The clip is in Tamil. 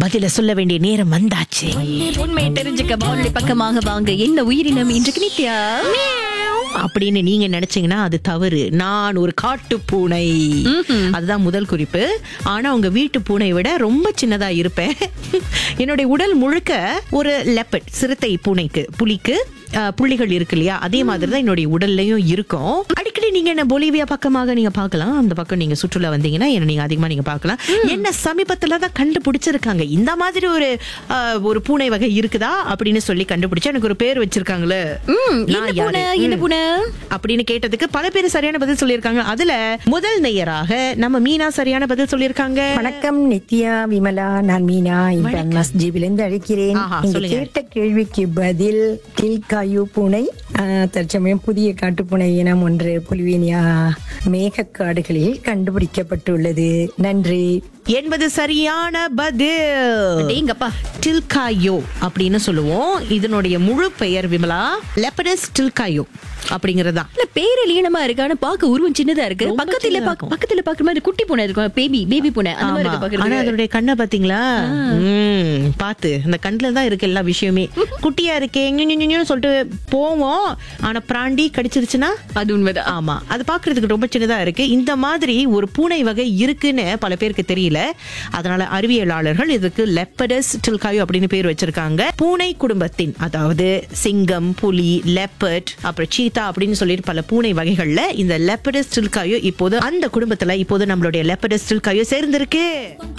பதில சொல்ல வேண்டிய நேரம் வந்தாச்சு உண்மையை தெரிஞ்சுக்க வானொலி பக்கமாக வாங்க என்ன உயிரினம் இன்றைக்கு நித்யா அப்படின்னு நீங்க நினைச்சீங்கன்னா அது தவறு நான் ஒரு காட்டு பூனை அதுதான் முதல் குறிப்பு ஆனா உங்க வீட்டு பூனை விட ரொம்ப சின்னதா இருப்பேன் என்னுடைய உடல் முழுக்க ஒரு லெப்பட் சிறுத்தை பூனைக்கு புலிக்கு அஹ், புள்ளிகள் இருக்கு இல்லையா அதே மாதிரி தான் என்னுடைய உடல்லையும் இருக்கும் அடிக்கடி நீங்க என்ன பொலிவியா பக்கமாக நீங்க பார்க்கலாம் அந்த பக்கம் நீங்க சுற்றுலா வந்தீங்கன்னா என்ன நீங்க அதிகமா நீங்க பார்க்கலாம் என்ன சமீபத்துல தான் கண்டுபிடிச்சிருக்காங்க இந்த மாதிரி ஒரு அஹ், ஒரு பூனை வகை இருக்குதா அப்படின்னு சொல்லி கண்டுபிடிச்சு எனக்கு ஒரு பேர் வச்சிருக்காங்களே என்ன நான் பூனை யாரு? என்ன பூனை அப்படின்னு கேட்டதுக்கு பல பேர் சரியான பதில் சொல்லியிருக்காங்க அதுல முதல் நேயராக நம்ம மீனா சரியான பதில் சொல்லியிருக்காங்க வணக்கம் நித்யா விமலா நான் மீனா இப்ரான் மஸ்ஜிபிலிருந்து அழைக்கிறேன் ஆஹா, நீங்க சொல்லுங்க. கேட்ட கேள்விக்கு பதில் கில்காயு பூனை ஆஹ், தற்சமயம் புதிய காட்டுப்பூனை இனம் ஒன்று புலிவேனியா மேகக்காடுகளில் கண்டுபிடிக்கப்பட்டுள்ளது நன்றி என்பது சரியான பதில் டேங்கப்பா டில்காயோ அப்படின்னு சொல்லுவோம் இதனுடைய முழு பெயர் விமலா லெப்பனஸ் டில்காயோ அப்படிங்கறதுதான் இல்ல பேரு லீனமா இருக்கு ஆனா பாக்க உருவம் சின்னதா இருக்கு ரொம்ப பக்கத்துல சின்னதா பாக்க- பக்கத்துல பாக்குற மாதிரி குட்டி பூனை இருக்கும் பேபி பேபி பூனை அந்த மாதிரி இருக்கு ஆமா. ஆனா பாக்குறது அதனுடைய கண்ணை பாத்தீங்களா ம், பாத்து அந்த கண்ணுல தான் இருக்கு எல்லா விஷயமே குட்டியா இருக்கே ஞு, ஞு, ஞு, ஞுன்னு சொல்லிட்டு போவோம் ஆனா பிராண்டி கடிச்சிருச்சுன்னா அது உண்மைதான் ஆமா அது பாக்குறதுக்கு ரொம்ப சின்னதா இருக்கு இந்த மாதிரி ஒரு பூனை வகை இருக்குன்னு பல பேருக்கு தெரியல அதனால அறிவியலாளர்கள் இதுக்கு லெப்படஸ் டில்காயோ அப்படின்னு பேர் வச்சிருக்காங்க பூனை குடும்பத்தின் அதாவது சிங்கம் புலி லெப்பர்ட் அப்புறம் சீத்தா அப்படின்னு சொல்லிட்டு பல பூனை வகைகள்ல இந்த லெப்படஸ் டில்காயோ இப்போது அந்த குடும்பத்துல இப்போது நம்மளுடைய லெப்படஸ் டில்காயோ சேர்ந்திருக்கு